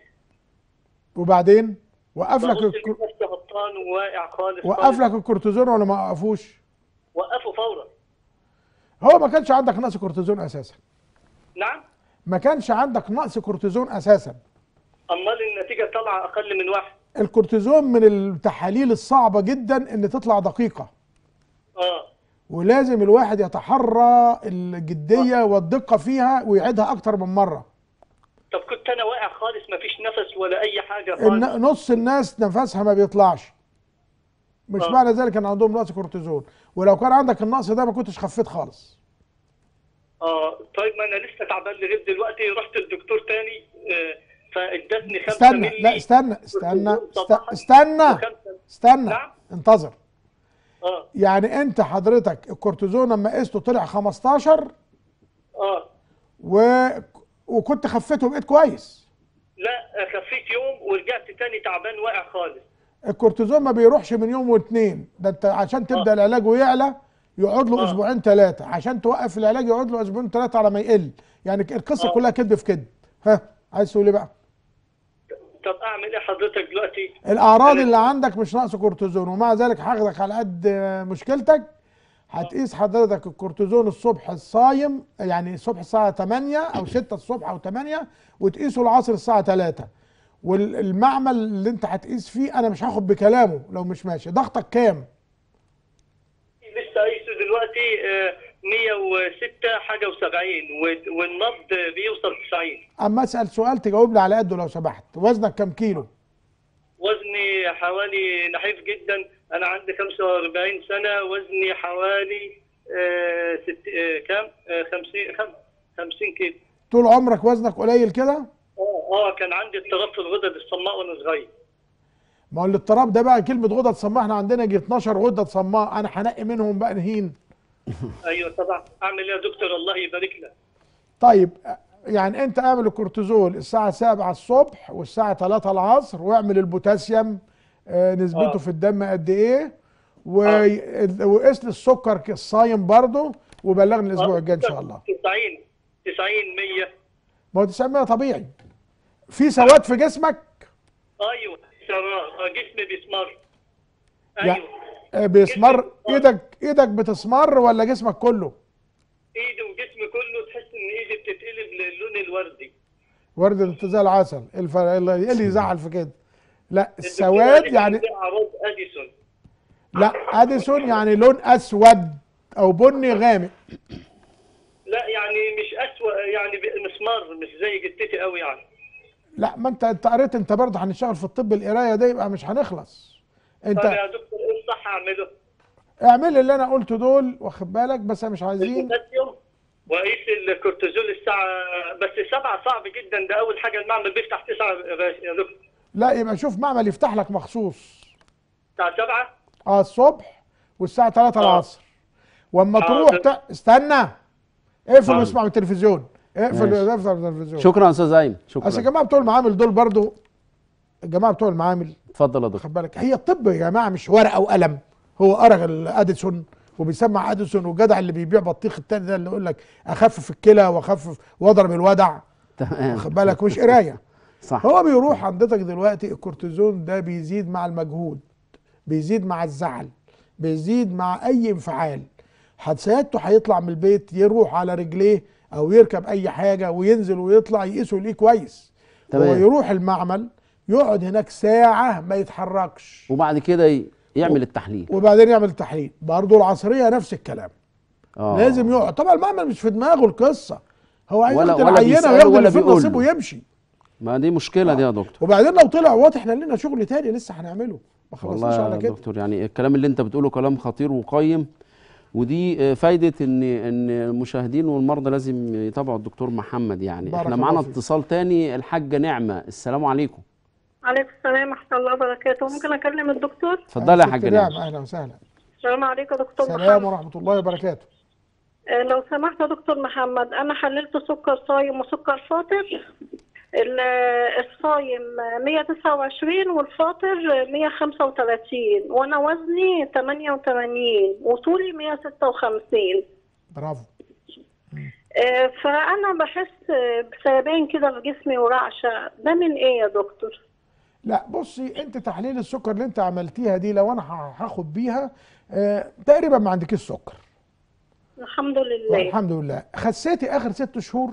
وبعدين وقف لك ببص الكر... لقيت نفسي هبطان وواقع خالص وقف خالص. لك الكورتيزون ولا ما وقفوش وقفوا فورا هو ما كانش عندك نقص كورتيزون اساسا نعم ما كانش عندك نقص كورتيزون اساسا امال النتيجه طالعه اقل من واحد الكورتيزون من التحاليل الصعبه جدا ان تطلع دقيقه اه ولازم الواحد يتحرى الجديه والدقه فيها ويعيدها اكتر من مره طب كنت انا واقع خالص ما فيش نفس ولا اي حاجه خالص إن نص الناس نفسها ما بيطلعش مش آه. معنى ذلك ان عندهم نقص كورتيزون ولو كان عندك النقص ده ما كنتش خفيت خالص اه طيب ما انا لسه تعبان لغايه دلوقتي رحت للدكتور تاني آه فادتني خمسة استنى ملي لا استنى استنى كورتيزون است- صباحاً استنى وخمسة- استنى نعم. انتظر اه يعني انت حضرتك الكورتيزون لما قسته طلع 15 اه و... وكنت خفيته وبقيت كويس لا آه، خفيت يوم ورجعت تاني تعبان واقع خالص الكورتيزون ما بيروحش من يوم واثنين ده انت عشان تبدا العلاج ويعلى يقعد له آه. اسبوعين ثلاثه عشان توقف العلاج يقعد له اسبوعين ثلاثه على ما يقل يعني القصه آه. كلها كذب في كذب ها عايز تقول ايه بقى طب اعمل ايه حضرتك دلوقتي الاعراض أنا- اللي عندك مش نقص كورتيزون ومع ذلك هاخدك على قد مشكلتك هتقيس حضرتك الكورتيزون الصبح الصايم يعني الصبح الساعه 8 او 6 الصبح او 8 وتقيسه العصر الساعه 3 والمعمل اللي انت هتقيس فيه انا مش هاخد بكلامه لو مش ماشي ضغطك كام لسه قايسه دلوقتي آه، 106 حاجه و70 والنبض بيوصل 90 اما اسال سؤال تجاوب لي على قده لو سمحت وزنك كام كيلو وزني حوالي نحيف جدا انا عندي 45 سنه وزني حوالي آه ست آه كام آه 50 خم- 50 كيلو طول عمرك وزنك قليل كده اه اه كان عندي اضطراب في الغدد الصماء وانا صغير ما هو الاضطراب ده بقى كلمه غدد صماء احنا عندنا يجي 12 غده صماء انا هنقي منهم بقى نهين ايوه طبعا اعمل ايه يا دكتور الله يبارك لك طيب يعني انت اعمل الكورتيزول الساعة 7 الصبح والساعة 3 العصر واعمل البوتاسيوم آه، نسبته آه. في الدم قد ايه و- وقيس لي السكر ك- الصايم برضه وبلغني الاسبوع الجاي ان شاء الله 90 90 100 ما هو 900 طبيعي في سواد في جسمك ايوه سمار. آه، جسمي بيسمر يعني ايوه آه، بيسمر جسمي- ايدك ايدك بتسمر ولا جسمك كله ايدي وجسمي كله تحس ان ايدي بتتقلب للون الوردي ورد انت زي العسل إيه الف- ايه اللي إيه اللي يزعل في كده لا الدكتور السواد قال لي يعني عندي اعراض اديسون لا اديسون يعني لون اسود او بني غامق لا يعني مش اسوأ يعني ب- مسمار مش زي جدتي قوي يعني لا ما انت انت قريت انت برضه هنشتغل في الطب القرايه ده يبقى مش هنخلص طب انت يا دكتور ايه الصح اعمله؟ اعمل اللي انا قلته دول واخد بالك بس مش عايزين البوتاسيوم واقيس الكورتيزول الساعه بس سبعة صعب جدا ده اول حاجه المعمل بيفتح تسعة يا باشا- يا دكتور لا يبقى شوف معمل يفتح لك مخصوص الساعه 7 اه الصبح والساعه 3 آه. العصر واما آه، تروح ده- ت... استنى اقفل آه. واسمع من التلفزيون اقفل ماشي. اقفل من التلفزيون شكرا يا استاذ ايمن اصل شكرا الجماعه بتوع المعامل دول برضه الجماعه بتوع المعامل اتفضل يا دكتور خد بالك هي الطب يا جماعه مش ورقه وقلم هو قرا الاديسون وبيسمع اديسون والجدع اللي بيبيع بطيخ التاني ده اللي يقول لك اخفف الكلى واخفف واضرب الودع تمام خد بالك مش قرايه صح هو بيروح حضرتك دلوقتي الكورتيزون ده بيزيد مع المجهود بيزيد مع الزعل بيزيد مع اي انفعال حسياته هيطلع من البيت يروح على رجليه او يركب اي حاجه وينزل ويطلع يقيسه ليه كويس تمام. هو يروح المعمل يقعد هناك ساعه ما يتحركش وبعد كده ي- يعمل التحليل وبعدين يعمل تحليل برضه العصريه نفس الكلام اه لازم يقعد طبعا المعمل مش في دماغه القصه هو عايز ولا- ياخد ولا العينه بيسأله وياخد ولا اللي فيه بيقول نصيبه له. ويمشي ما دي مشكله دي يا دكتور وبعدين لو طلع واضح احنا لنا شغل تاني لسه هنعمله ما خلصناش والله على يا كده دكتور يعني الكلام اللي انت بتقوله كلام خطير وقيم ودي آه، فايده ان ان المشاهدين والمرضى لازم يتابعوا الدكتور محمد يعني بارك احنا الله معانا فيك. اتصال تاني الحاجه نعمه السلام عليكم عليكم السلام ورحمة الله وبركاته ممكن أكلم الدكتور اتفضلي يا ست حاجه نعم نعمه اهلا وسهلا السلام عليكم يا دكتور سلام محمد ورحمه الله وبركاته آه، لو سمحت يا دكتور محمد أنا حللت سكر صايم وسكر فاطر ال- الصايم 129 والفاطر 135 وانا وزني 88 وطولي 156 برافو آه، فانا بحس بثيابان كده في جسمي ورعشه ده من ايه يا دكتور لا بصي انت تحليل السكر اللي انت عملتيها دي لو انا ه- هاخد بيها آه تقريبا ما عندكيش سكر الحمد لله الحمد لله خسيتي اخر ست شهور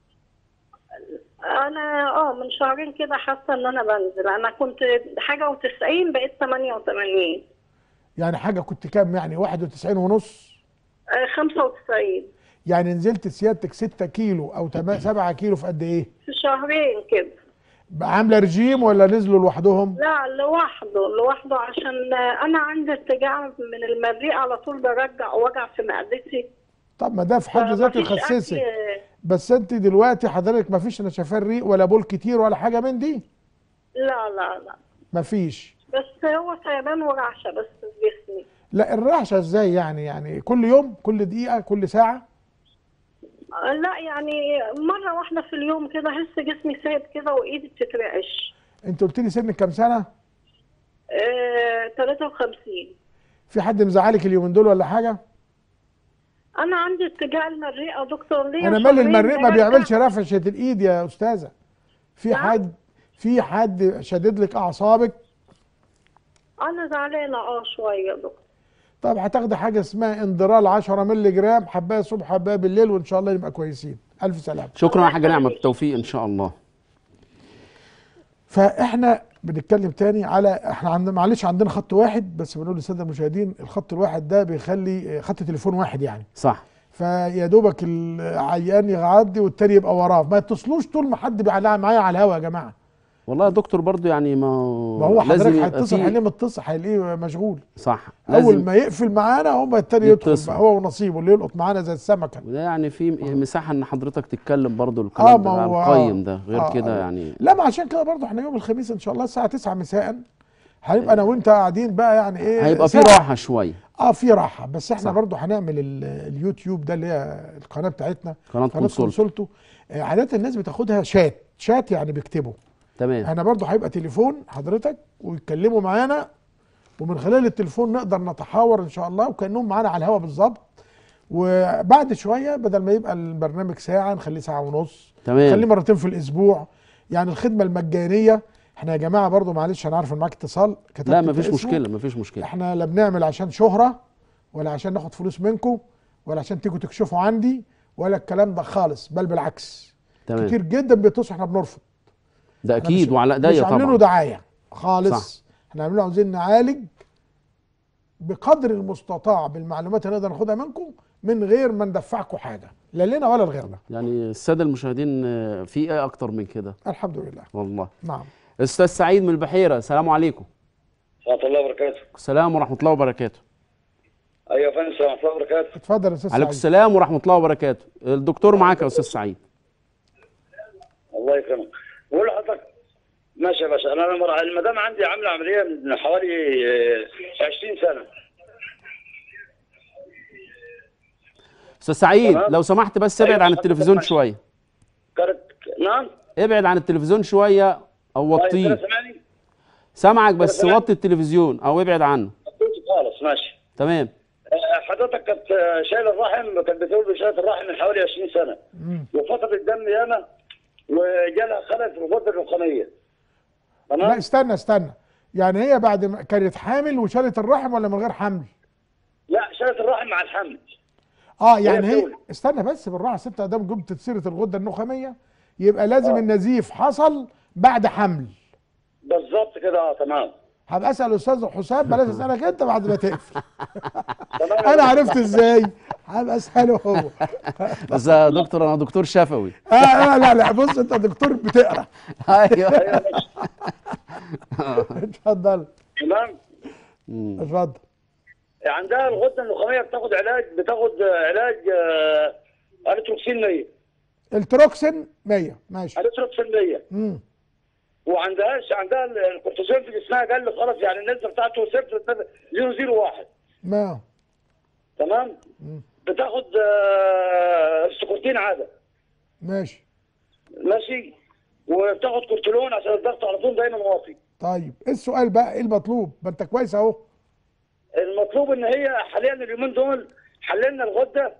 انا اه من شهرين كده حاسه ان انا بنزل انا كنت حاجه و90 بقيت 88 يعني حاجه كنت كام يعني 91 ونص آه، 95 يعني نزلت سيادتك 6 كيلو او 7 كيلو في قد ايه في شهرين كده عامله رجيم ولا نزلوا لوحدهم لا لوحده لوحده عشان انا عندي ارتجاع من المريء على طول برجع وجع في معدتي طب ما ده في حد ذاته فمفيش يخسسك أكل- بس انت دلوقتي حضرتك ما فيش نشفان ريق ولا بول كتير ولا حاجه من دي لا لا لا ما فيش بس هو ثيابان ورعشه بس في جسمي لا الرعشه ازاي يعني يعني كل يوم كل دقيقه كل ساعه آه، لا يعني مره واحده في اليوم كده احس جسمي سايب كده وايدي بتترعش انت قلت لي سنك كام سنه آه، 53 في حد مزعلك اليومين دول ولا حاجه انا عندي ارتجاع المريء يا دكتور ليه انا مال المريء ما بيعملش رفشه الايد يا استاذه في نعم؟ حد في حد شدد لك اعصابك انا زعلانه اه شويه يا دكتور طب هتاخدي حاجه اسمها اندرال 10 مللي جرام حبايه الصبح حبايه بالليل وان شاء الله نبقى كويسين الف سلامه شكرا يا الله حاجه نعمه يخليك. بالتوفيق ان شاء الله فاحنا بنتكلم تاني على احنا عندنا معلش عندنا خط واحد بس بنقول للساده المشاهدين الخط الواحد ده بيخلي خط تليفون واحد يعني صح فيا دوبك العيان يعدي والتاني يبقى وراه ما يتصلوش طول ما حد بيعلق معايا على الهوا يا جماعه والله يا دكتور برضو يعني ما ما هو لازم حضرتك يبقى هيتصل فيه- هيلاقيه متصل هيلاقيه مشغول صح اول لازم ما يقفل معانا هم التاني يدخل يتصل. بقى هو ونصيبه اللي يلقط معانا زي السمكه وده يعني في مساحه ان حضرتك تتكلم برضو اه الكلام ما ده هو بقى آه. القيم ده غير آه، كده آه. يعني لا ما عشان كده برضه احنا يوم الخميس ان شاء الله الساعه 9 مساء هنبقى انا وانت قاعدين بقى يعني ايه هيبقى في ساعة. راحه شويه اه في راحه بس احنا صح. برضه هنعمل ال- اليوتيوب ده اللي هي القناه بتاعتنا قناه قناه كونسول كونسولتو آه، عاده الناس بتاخدها شات شات يعني بيكتبوا تمام احنا برضه هيبقى تليفون حضرتك ويتكلموا معانا ومن خلال التليفون نقدر نتحاور ان شاء الله وكانهم معانا على الهواء بالظبط وبعد شويه بدل ما يبقى البرنامج ساعه نخليه ساعه ونص تمام. نخليه مرتين في الاسبوع يعني الخدمه المجانيه احنا يا جماعه برضه معلش انا عارف ان معاك اتصال كتبت لا انت مفيش اسمه. مشكله مفيش مشكله احنا لا بنعمل عشان شهرة ولا عشان ناخد فلوس منكم ولا عشان تيجوا تكشفوا عندي ولا الكلام ده خالص بل بالعكس تمام كتير جدا بيتصلوا احنا بنرفض ده احنا اكيد مش- وعلى مش ايديا عاملينه طبعا دعاية خالص صح. احنا عاملينه عاوزين نعالج بقدر المستطاع بالمعلومات اللي نقدر ناخدها منكم من غير ما ندفعكم حاجة لا لنا ولا لغيرنا يعني الساده المشاهدين آه، في ايه اكتر من كده الحمد لله والله نعم استاذ سعيد من البحيره السلام عليكم ورحمة الله وبركاته. السلام ورحمه الله وبركاته أيوة يا فندم ورحمة الله وبركاته. اتفضل يا استاذ عليكم سعيد السلام ورحمه الله وبركاته الدكتور معاك يا استاذ سعيد الله يكرمك. بقول لحضرتك ماشي يا باشا أنا المر- المدام عندي عاملة عملية من حوالي آه، 20 سنة. استاذ سعيد تمام. لو سمحت بس ابعد أيوة، عن حضرتك التلفزيون ماشي. شويه كانت نعم؟ ابعد عن التلفزيون شويه او طيب وطيه كده سامعني؟ سامعك بس سامعني. وطي التلفزيون او ابعد عنه قلت خالص ماشي. تمام آه، حضرتك كانت آه، شايلة الرحم كانت بتقول بشايلة الرحم من حوالي 20 سنة. وفقدت الدم ياما وجالها خلل في الغدة الرقمية. لا تمام؟ استنى استنى يعني هي بعد ما كانت حامل وشالت الرحم ولا من غير حمل لا شالت الرحم مع الحمل. اه يعني هي بتولد. استنى بس بالراحه ست ادام جبت سيره الغده النخاميه يبقى لازم آه. النزيف حصل بعد حمل بالظبط كده اه تمام. هبقى اسال استاذ حسام بلاش اسالك انت بعد ما تقفل تمام انا عرفت ازاي هبقى اساله هو بس يا دكتور انا دكتور شفوي آه آه لا لا بص انت دكتور بتقرا ايوه أيوة ماشي. اتفضل تمام؟ اتفضل عندها الغده النخاميه بتاخد علاج بتاخد علاج آه، التروكسين 100 التروكسين 100 ماشي التروكسين 100 امم وعندهاش عندها الكورتيزون في جسمها قل خالص يعني النسبه بتاعته 0.001 ما تمام بتاخد آه، السكورتين عاده ماشي ماشي وبتاخد كورتيلون عشان الضغط على طول دايما واطي طيب ايه السؤال بقى ايه المطلوب ما انت كويس اهو المطلوب ان هي حاليا اليومين دول حللنا الغده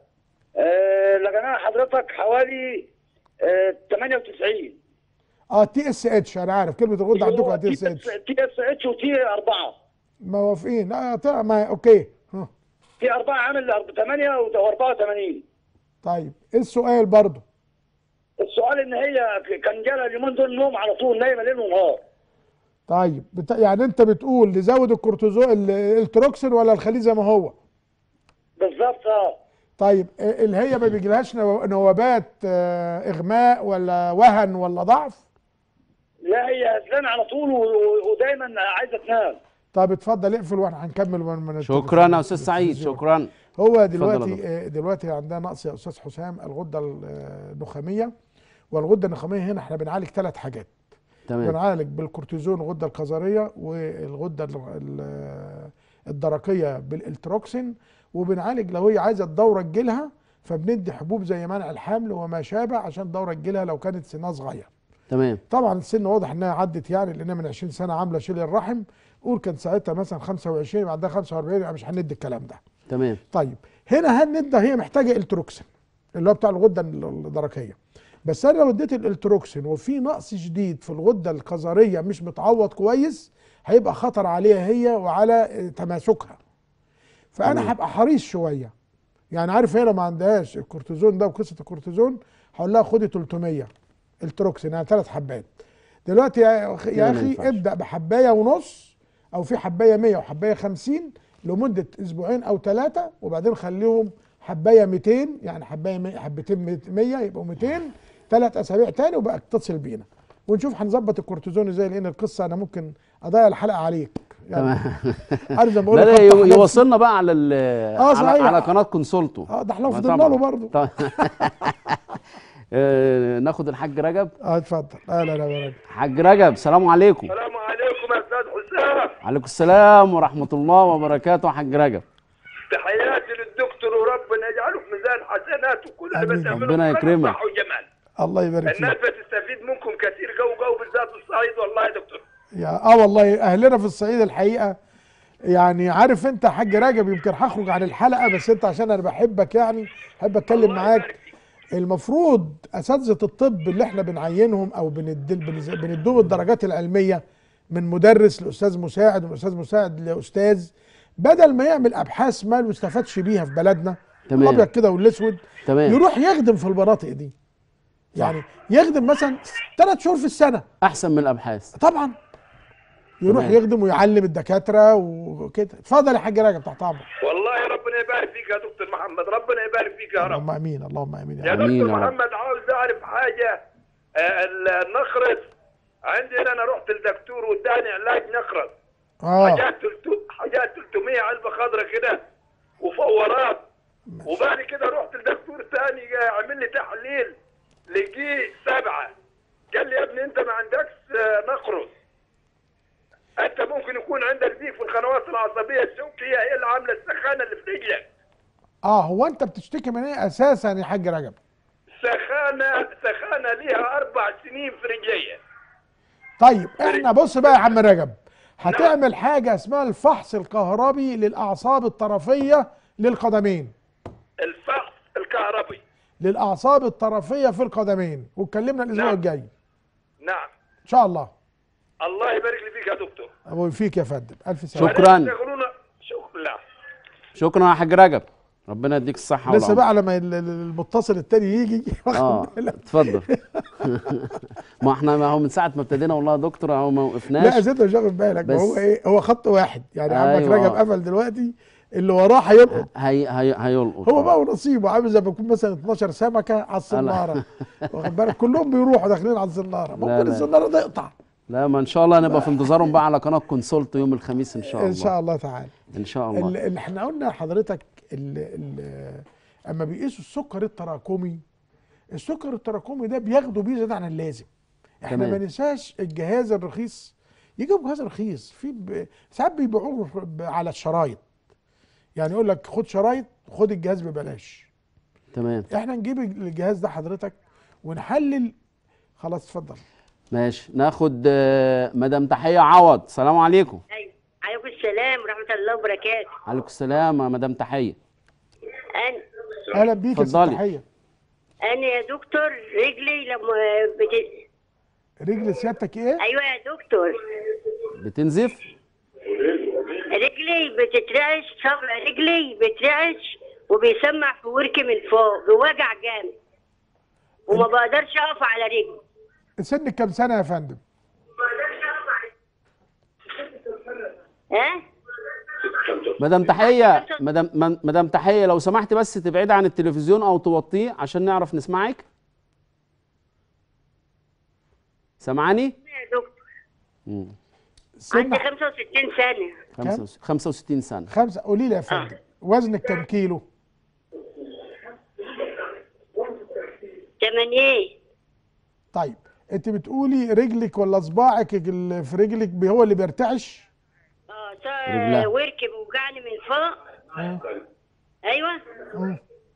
آه لقيناها حضرتك حوالي آه 98 اه تي اس اتش انا عارف كلمه الغده عندكم تي اس اتش تي اس اتش وتي 4 موافقين اه طلع ما اوكي ها. تي 4 عامل 8 و84 طيب ايه السؤال برضه السؤال ان هي كان جالها اليومين دول نوم على طول نايمه ليل ونهار طيب بت... يعني انت بتقول نزود الكورتيزون ال- التروكسين ولا الخليج زي ما هو بالظبط اه طيب إيه اللي هي ما بيجيلهاش نو- نوبات آه، اغماء ولا وهن ولا ضعف لا هي هزلانه على طول و- و- ودايما عايزه تنام طب اتفضل اقفل واحنا هنكمل من من شكرا يا استاذ سعيد شكرا هو يا دلوقتي دكتور. آه، دلوقتي عندنا نقص يا استاذ حسام الغده النخاميه والغده النخاميه هنا احنا بنعالج ثلاث حاجات تمام بنعالج بالكورتيزون الغده القذريه والغده ال- ال- الدرقيه بالالتروكسين وبنعالج لو هي عايزه الدوره تجيلها فبندي حبوب زي منع الحمل وما شابه عشان الدوره تجيلها لو كانت سنها صغير تمام طبعا السن واضح انها عدت يعني لانها من 20 سنه عامله شيل الرحم قول كان ساعتها مثلا 25 بعدها 45 يعني مش هندي الكلام ده تمام طيب هنا هندى هي محتاجه التروكسين اللي هو بتاع الغده الدرقيه بس انا لو اديت الالتروكسين وفي نقص شديد في الغده القذريه مش متعوض كويس هيبقى خطر عليها هي وعلى تماسكها تمام. فانا هبقى حريص شويه يعني عارف هي لو ما عندهاش الكورتيزون ده وقصه الكورتيزون هقول لها خدي 300 التروكسين يعني ثلاث حبات دلوقتي يا أخي, كده يا ما اخي ينفعش. ابدا بحبايه ونص او في حبايه 100 وحبايه 50 لمده اسبوعين او ثلاثه وبعدين خليهم حبايه 200 يعني حبايه 100 حبتين 100 يبقوا 200 ثلاث اسابيع تاني وبقى اتصل بينا ونشوف هنظبط الكورتيزون ازاي لان القصه انا ممكن اضيع الحلقه عليك يعني تمام عارف زي ما بقول لا لك لا فتح يو- نفسي. يوصلنا بقى على ال آه، على, صحيح. على قناه كونسولتو اه ده احنا ما فضلنا طبعاً. له برضه طبعاً. آه، ناخد الحاج رجب اه اتفضل اهلا يا راجل حاج رجب سلام عليكم السلام عليكم يا استاذ حسام عليكم السلام ورحمه الله وبركاته حاج رجب تحياتي للدكتور وربنا يجعله في ميزان حسناته كل اللي آمين. بتعمله ربنا خير يكرمك. وصحة وجمال الله يبارك الناس فيك بتستفيد منكم كثير جو جو بالذات الصعيد والله يا دكتور يا اه والله اهلنا في الصعيد الحقيقه يعني عارف انت يا حاج راجب يمكن هخرج عن الحلقه بس انت عشان انا بحبك يعني بحب اتكلم الله معاك يبارك فيك. المفروض اساتذه الطب اللي احنا بنعينهم او بندل بنز- بندوهم الدرجات العلميه من مدرس لاستاذ مساعد ومن استاذ مساعد لاستاذ بدل ما يعمل ابحاث ما يستفادش بيها في بلدنا تمام. الابيض كده والاسود تمام يروح يخدم في المناطق دي يعني يخدم مثلا ثلاث شهور في السنه احسن من الابحاث طبعا يروح تمام. يخدم ويعلم الدكاتره وكده اتفضل يا حاج راجب تحت امرك والله ربنا يبارك فيك يا دكتور محمد ربنا يبارك فيك يا رب اللهم امين اللهم امين يا يا رب آمين دكتور يا رب. محمد عاوز اعرف حاجه آه، ال- النخرس عندي انا رحت للدكتور واداني علاج نخرس اه حاجات تلتو- حاجات 300 علبه خضراء كده وفورات وبعد كده رحت لدكتور ثاني عمل لي تحليل لقيه سبعه قال لي يا ابني انت ما عندكش آه، نقرس انت ممكن يكون عندك ضيق في القنوات العصبيه الشوكيه هي اللي عامله السخانه اللي في رجلك اه هو انت بتشتكي من ايه اساسا يا حاج رجب سخانه سخانه ليها اربع سنين في رجلي طيب احنا بص بقى يا عم رجب هتعمل حاجه اسمها الفحص الكهربي للاعصاب الطرفيه للقدمين الفحص الكهربي للاعصاب الطرفيه في القدمين واتكلمنا الاسبوع نعم. الجاي نعم ان شاء الله الله يبارك لي فيك يا دكتور ابو فيك يا فندم الف سلامه شكراً. يشتغلونا شكرا شكرا يا حاج رجب ربنا يديك الصحه لسه والعمر. بقى لما ال- ال- المتصل التاني يجي اه واخد بالك اتفضل ما احنا ما هو من ساعه ما ابتدينا والله يا دكتور اهو ما لا وقفناش زيت مش واخد بالك ما بس- هو ايه هو خط واحد يعني عمك أيوة. رجب قفل دلوقتي اللي وراه هيلقط هي هي هيلقط هو آه. بقى ونصيبه عامل زي ما يكون مثلا 12 سمكه على الصناره واخد بالك كلهم بيروحوا داخلين على الصناره ممكن لا. الصناره تقطع لا ما ان شاء الله نبقى في انتظارهم بقى على قناه كونسولت يوم الخميس ان شاء الله ان شاء الله تعالى ان شاء ال- الله اللي احنا قلنا لحضرتك ال- ال- اما بيقيسوا السكر التراكمي السكر التراكمي ده بياخدوا بيه زياده عن اللازم احنا تمام. ما ننساش الجهاز الرخيص يجيبوا جهاز رخيص في ب... ساعات بيبيعوه ب- على الشرايط يعني يقول لك خد شرايط خد الجهاز ببلاش تمام احنا نجيب الجهاز ده حضرتك ونحلل خلاص اتفضل ماشي ناخد آه، مدام تحيه عوض السلام عليكم أيوة. عليكم السلام ورحمة الله وبركاته عليكم السلام يا مدام تحيه أنا اهلا بيك يا ست اتفضلي. تحيه أنا يا دكتور رجلي لما بت... رجل سيادتك ايه أيوة يا دكتور بتنزف رجلي بتترعش صبع رجلي بترعش وبيسمع في وركي من فوق بوجع جامد وما بقدرش أقف على رجلي سنك كام سنه يا فندم ها؟ مدام تحيه مدام من- مدام تحيه لو سمحت بس تبعد عن التلفزيون او توطيه عشان نعرف نسمعك سامعاني يا دكتور مم. عندي سن 65 سنة خمسة وس- 65 سنه خمسه قولي لي يا فندم وزنك كام كيلو 80 طيب انت بتقولي رجلك ولا صباعك اللي في رجلك بي- هو اللي بيرتعش اه رجلها. ص- وركي بيوجعني من فوق مم. ايوه مم.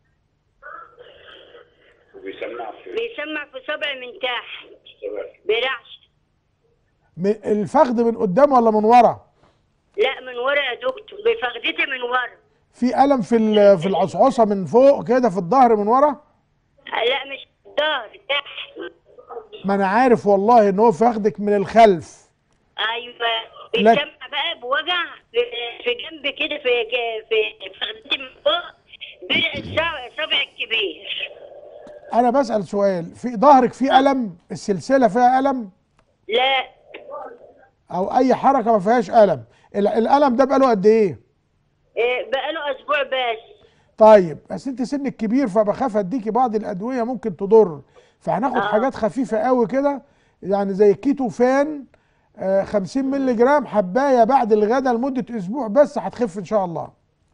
بيسمع في صبعي من تحت برعش م- الفخذ من قدام ولا من ورا لا من ورا يا دكتور بفخدتي من ورا في الم في ال- في العصعصه من فوق كده في الظهر من ورا لا مش الظهر تحت ما انا عارف والله ان هو فخدك من الخلف ايوه لا. بيسمع بقى بوجع في في جنب كده في ج- في فخدتي من فوق برق الصبع الصبع الكبير انا بسال سؤال في ظهرك في الم السلسله فيها الم لا او اي حركه ما فيهاش الم ال- الالم ده بقاله قد ايه إيه، بقاله اسبوع بس طيب بس انت سنك كبير فبخاف اديكي بعض الادويه ممكن تضر فهناخد حاجات خفيفه قوي كده يعني زي كيتوفان آه 50 مللي جرام حبايه بعد الغداء لمده اسبوع بس هتخف ان شاء الله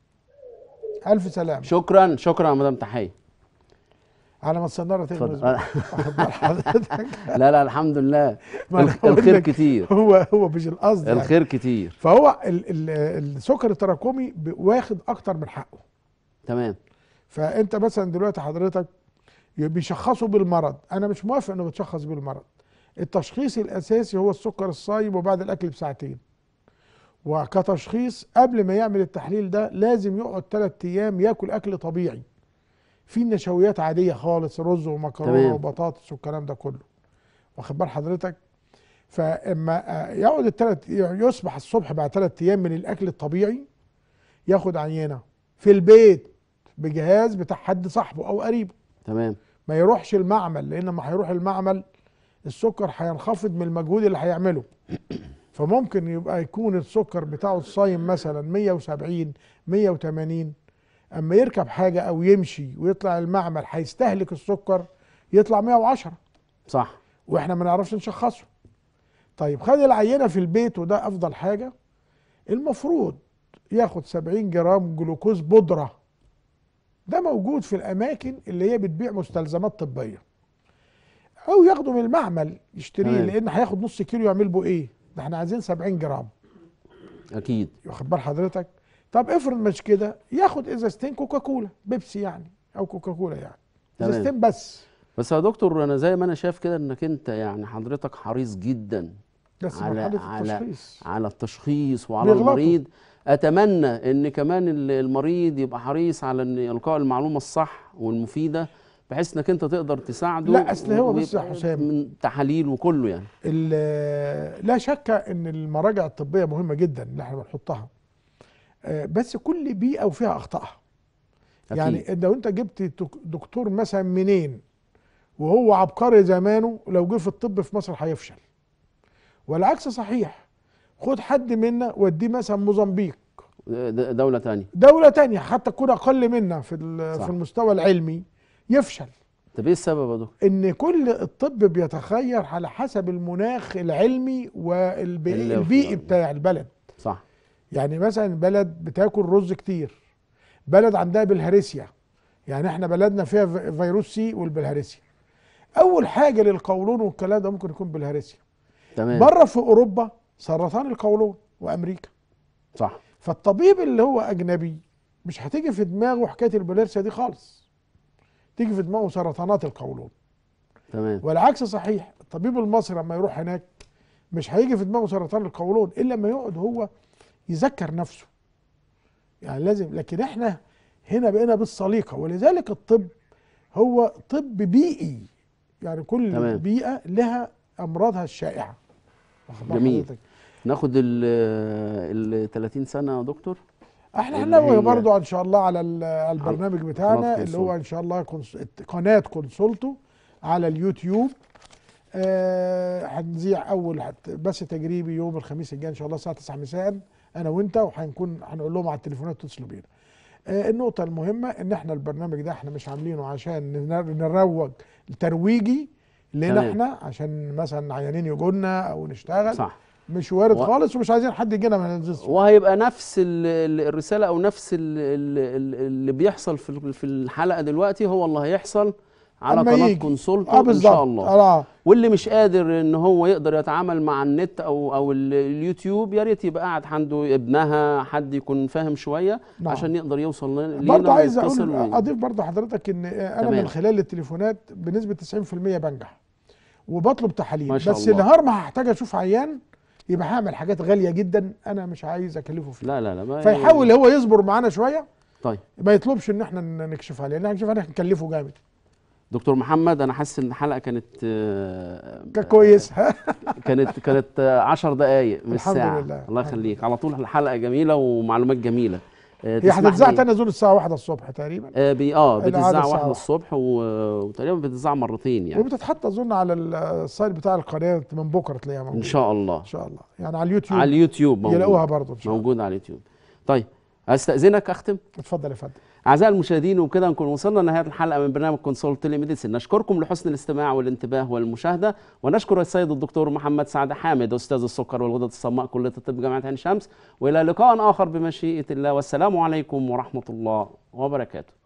الف سلامه شكرا شكرا يا مدام تحيه على ما السناره تغمز اتفضل. بقى. واخد بال حضرتك لا لا الحمد لله ما أنا الخ- بقول الخير لك كتير هو هو مش القصد يعني. الخير كتير فهو ال ال السكر التراكمي ب- واخد اكتر من حقه تمام فانت مثلا دلوقتي حضرتك بيشخصوا بالمرض انا مش موافق انه بتشخص بالمرض التشخيص الاساسي هو السكر الصايم وبعد الاكل بساعتين وكتشخيص قبل ما يعمل التحليل ده لازم يقعد ثلاث ايام ياكل اكل طبيعي في نشويات عاديه خالص رز ومكرونه تمام. وبطاطس والكلام ده كله واخد بال حضرتك فاما آه، يقعد الثلاث يصبح الصبح بعد ثلاث ايام من الاكل الطبيعي ياخد عينه في البيت بجهاز بتاع حد صاحبه او قريبه تمام ما يروحش المعمل لان لما هيروح المعمل السكر هينخفض من المجهود اللي هيعمله فممكن يبقى يكون السكر بتاعه الصايم مثلا 170 180 اما يركب حاجه او يمشي ويطلع المعمل هيستهلك السكر يطلع 110 صح واحنا ما نعرفش نشخصه طيب خد العينه في البيت وده افضل حاجه المفروض ياخد 70 جرام جلوكوز بودره ده موجود في الاماكن اللي هي بتبيع مستلزمات طبيه او ياخده من المعمل يشتريه تمام. لان هياخد نص كيلو يعمل بيه ايه ده احنا عايزين 70 جرام اكيد واخد بال حضرتك طب افرض مش كده ياخد ازازتين كوكاكولا بيبسي يعني او كوكاكولا يعني تمام. ازازتين بس بس يا دكتور انا زي ما انا شايف كده انك انت يعني حضرتك حريص جدا بس على مرحله على التشخيص على التشخيص وعلى بيغلطوا. المريض اتمنى ان كمان ال- المريض يبقى حريص على ان يلقاء المعلومه الصح والمفيده بحيث انك انت تقدر تساعده لا، أصل هو بص يا ويبقى حسام. من تحاليل وكله يعني ال- لا شك ان المراجع الطبيه مهمه جدا اللي احنا بنحطها آه، بس كل بيئه وفيها اخطائها أكيد. يعني لو انت جبت دك- دكتور مثلا منين وهو عبقري زمانه لو جه في الطب في مصر هيفشل والعكس صحيح خد حد منا وديه مثلا موزمبيق د- دوله تانية دولة تانية حتى تكون أقل منا في ال- صح. في المستوى العلمي يفشل طب ايه السبب يا دكتور ان كل الطب بيتخير على حسب المناخ العلمي اللي- والبيئي بتاع البلد صح يعني مثلا بلد بتاكل رز كتير بلد عندها بالهارسيا يعني احنا بلدنا فيها في- فيروس سي والبلهارسيا اول حاجه للقولون والكلام ده ممكن يكون بالهارسيا تمام بره في اوروبا سرطان القولون وامريكا صح فالطبيب اللي هو اجنبي مش هتيجي في دماغه حكايه البلهارسيا دي خالص تيجي في دماغه سرطانات القولون تمام والعكس صحيح الطبيب المصري لما يروح هناك مش هيجي في دماغه سرطان القولون الا لما يقعد هو يذكر نفسه يعني لازم لكن احنا هنا بقينا بالسليقه ولذلك الطب هو طب بيئي يعني كل تمام. بيئه لها امراضها الشائعه واخد بال جميل. حضرتك؟ ناخد ال ال 30 سنه يا دكتور احنا اللي هننوه هي- برضو ان شاء الله على ال- البرنامج قناة بتاعنا اللي هو كونسول. ان شاء الله كونس- قناه كونسولتو على اليوتيوب آه هنذيع اول حت- بث تجريبي يوم الخميس الجاي ان شاء الله الساعه 9 مساء انا وانت وهنكون هنقول لهم على التليفونات تتصلوا بينا آه النقطه المهمه ان احنا البرنامج ده احنا مش عاملينه عشان نر- نروج ترويجي لنا تمام. احنا عشان مثلا عيانين يجونا او نشتغل صح مش وارد و- خالص ومش عايزين حد يجينا من هذه الصورة. وهيبقى نفس ال- ال- الرساله او نفس ال- ال- ال- اللي بيحصل في ال- في الحلقه دلوقتي هو اللي هيحصل على أما قناه يجي. كونسولتو اه ان بالظبط شاء الله اه واللي مش قادر ان هو يقدر يتعامل مع النت او او ال- اليوتيوب يا ريت يبقى قاعد عنده ابنها حد يكون فاهم شويه نعم. عشان يقدر يوصل ل- لينا برضه عايز ويتصل اقول وي- اضيف برضه حضرتك ان انا تمام. من خلال التليفونات بنسبه 90% بنجح وبطلب تحاليل ما شاء بس الله. نهار ما هحتاج اشوف عيان يبقى هعمل حاجات غاليه جدا انا مش عايز اكلفه فيها لا لا لا ما- فيحاول هو يصبر معانا شويه طيب ما يطلبش ان احنا ن- نكشف عليه لان هنكشف عليه هنكلفه جامد دكتور محمد انا حاسس ان الحلقه كانت آه، كان كويس كانت كانت 10 دقائق من الحمد الساعه لله. الله الحمد يخليك على طول الحلقه جميله ومعلومات جميله آه، هي تسمح هتتذاع لي- تاني اظن الساعه 1 الصبح تقريبا آه بي اه العادة بتتذاع الساعة واحدة واحدة. الصبح و- وتقريبا بتتذاع مرتين يعني وبتتحط اظن على ال- السايت بتاع القناه من بكره تلاقيها موجوده ان شاء الله ان شاء الله يعني على اليوتيوب على اليوتيوب موجود يلاقوها برضه ان شاء الله موجود على اليوتيوب طيب استاذنك اختم اتفضل يا فندم اعزائي المشاهدين وبكده نكون وصلنا لنهايه الحلقه من برنامج كونسول تيلي ميديسن نشكركم لحسن الاستماع والانتباه والمشاهده ونشكر السيد الدكتور محمد سعد حامد استاذ السكر والغدد الصماء كليه الطب جامعه عين شمس والى لقاء اخر بمشيئه الله والسلام عليكم ورحمه الله وبركاته